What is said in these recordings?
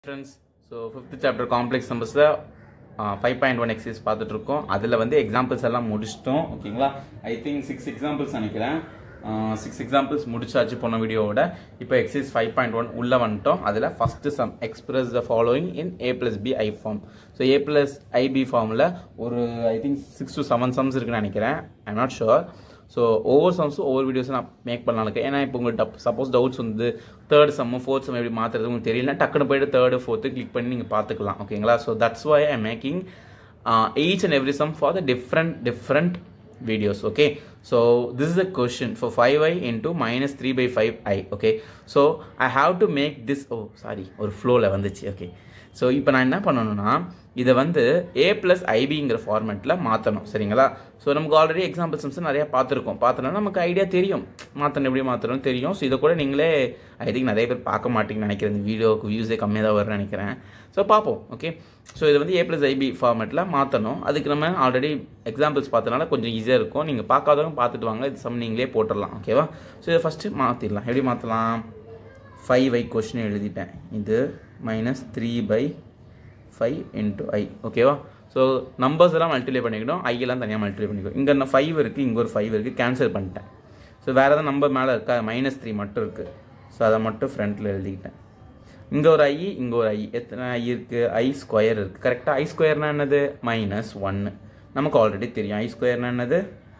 friends so fifth chapter complex நம்பர்ஸில் five point one exercise பார்த்துட்டு இருக்கோம் அதில் வந்து எக்ஸாம்பிள்ஸ் எல்லாம் முடிச்சிட்டோம் ஓகேங்களா ஐ திங்க் சிக்ஸ் எக்ஸாம்பிள்ஸ் நினைக்கிறேன் சிக்ஸ் எக்ஸாம்பிள்ஸ் முடிச்சாச்சு போன வீடியோவோட இப்போ எக்ஸைஸ் ஃபைவ் பாயிண்ட் ஒன் உள்ளே வந்துட்டோம் அதில் first sum express the following in A plus B I form so A plus IB ஃபார்மில் ஒரு I think six to seven sums இருக்குன்னு நினைக்கிறேன் ஐம் நாட் ஷுர் ஸோ ஒவ்வொரு சம்ஸும் ஒவ்வொரு வீடியோஸும் நான் மேக் பண்ணலாம் இருக்கேன் ஏன்னா இப்போ உங்களுக்கு சப்போஸ் டவுட்ஸ் வந்து தேர்ட் சம்மு ஃபோர்த் சம் எப்படி மாற்றுறது உங்களுக்கு தெரியல டக்குன்னு போயிட்டு தேர்டு ஃபோர்த்து கிளிக் பண்ணி நீங்கள் பார்த்துக்கலாம் ஓகேங்களா so that's why I making each and every sum for the different different videos okay so this is a question for 5i into minus 3 by 5i okay so i have to make this oh sorry ஒரு ஃப்ளோவில் வந்துச்சு okay so இப்போ நான் என்ன பண்ணணும்னா இதை வந்து ஏ plus ஐபிங்கிற ஃபார்மேட்டில் மாற்றணும் சரிங்களா ஸோ நமக்கு ஆல்ரெடி எக்ஸாம்பிள் சம்ஸ் நிறையா பார்த்துருக்கோம் பார்த்தோன்னா நமக்கு ஐடியா தெரியும் மாற்றணும் எப்படி மாற்றணும் தெரியும் ஸோ இதை கூட நீங்களே ஐ திங்க் நிறைய பேர் பார்க்க மாட்டீங்கன்னு நினைக்கிறேன் இந்த வீடியோவுக்கு வியூஸே கம்மியாக தான் வரும்னு நினைக்கிறேன் ஸோ பார்ப்போம் ஓகே ஸோ இது வந்து ஏ ப்ளஸ் ஐபி ஃபார்மேட்டில் மாற்றணும் அதுக்கு நம்ம ஆல்ரெடி எக்ஸாம்பிள்ஸ் பார்த்தனால கொஞ்சம் ஈஸியாக இருக்கும் நீங்கள் பார்க்காதவங்க பார்த்துட்டு வாங்க இது சம் நீங்களே போட்டுடலாம் ஓகேவா ஸோ இதை ஃபஸ்ட்டு மாற்றிடலாம் எப்படி மாற்றலாம் ஃபைவ் ஐ கொஷின் எழுதிட்டேன் இது minus three by five into I ஓகேவா ஸோ நம்பர்ஸ் எல்லாம் மல்டிப்ளை பண்ணிக்கணும் ஐ எல்லாம் தனியாக மல்டிப்ளை பண்ணிக்கணும் இங்கே நான் ஃபைவ் இருக்குது இங்கே ஒரு ஃபைவ் இருக்குது கேன்சல் பண்ணிட்டேன் ஸோ வேறு எதாவது நம்பர் மேலே இருக்கா மைனஸ் த்ரீ மட்டும் இருக்குது ஸோ அதை மட்டும் ஃப்ரண்ட்டில் எழுதிக்கிட்டேன் இங்கே ஒரு ஐ இங்கே ஒரு ஐ எத்தனை ஐ இருக்குது ஐ ஸ்கொயர் இருக்குது கரெக்டாக ஐ ஸ்கொயர்னா என்னது மைனஸ் ஒன்று நமக்கு ஆல்ரெடி தெரியும் ஐ ஸ்கொயர்னா என்னது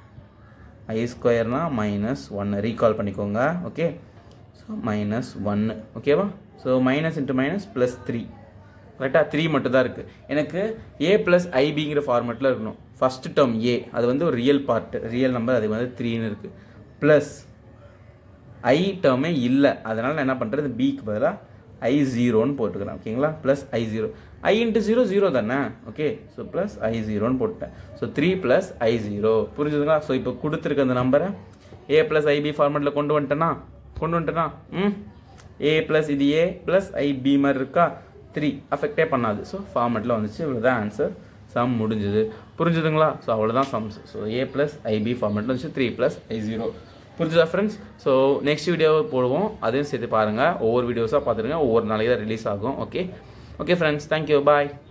ஐ ஸ்கொயர்னா மைனஸ் ஒன்று ரீகால் பண்ணிக்கோங்க ஓகே ஸோ மைனஸ் ஒன்று ஓகேவா so minus into minus plus three கரெக்டாக த்ரீ மட்டும் தான் இருக்குது எனக்கு ஏ ப்ளஸ் ஐபிங்கிற ஃபார்மெட்டில் இருக்கணும் ஃபஸ்ட்டு டேர்ம் ஏ அது வந்து ஒரு ரியல் பார்ட்டு ரியல் நம்பர் அது வந்து த்ரீன்னு இருக்குது ப்ளஸ் ஐ டேர்மே இல்லை அதனால் நான் என்ன பண்ணுறது பிக்கு பதிலாக ஐ ஜீரோன்னு போட்டுக்கிறேன் ஓகேங்களா plus I zero I into zero zero தானே ஓகே ஸோ ப்ளஸ் ஐ ஜீரோன்னு போட்டேன் so three plus I zero புரிஞ்சுதுங்களா ஸோ இப்போ கொடுத்துருக்க அந்த நம்பரை ஏ ப்ளஸ் ஐபி ஃபார்மெட்டில் கொண்டு வந்துட்டேன்னா கொண்டு வந்துட்டேனா ம் ஏ ப்ளஸ் இது ஏ ப்ளஸ் ஐபி மாதிரி இருக்கா த்ரீ அஃபெக்டே பண்ணாது ஸோ ஃபார்மெட்டில் வந்துச்சு இவ்வளோதான் ஆன்சர் சம் முடிஞ்சுது புரிஞ்சுதுங்களா ஸோ அவ்வளோதான் sums so A plus IB ஃபார்மெட்டில் வந்துச்சு த்ரீ ப்ளஸ் ஐ ஜீரோ புரிஞ்சுதா ஃப்ரெண்ட்ஸ் ஸோ நெக்ஸ்ட் வீடியோ போடுவோம் அதையும் சேர்த்து பாருங்கள் ஒவ்வொரு வீடியோஸாக பார்த்துருங்க ஒவ்வொரு நாளைக்கு தான் ரிலீஸ் ஆகும் ஓகே ஓகே ஃப்ரெண்ட்ஸ் தேங்க்யூ பாய்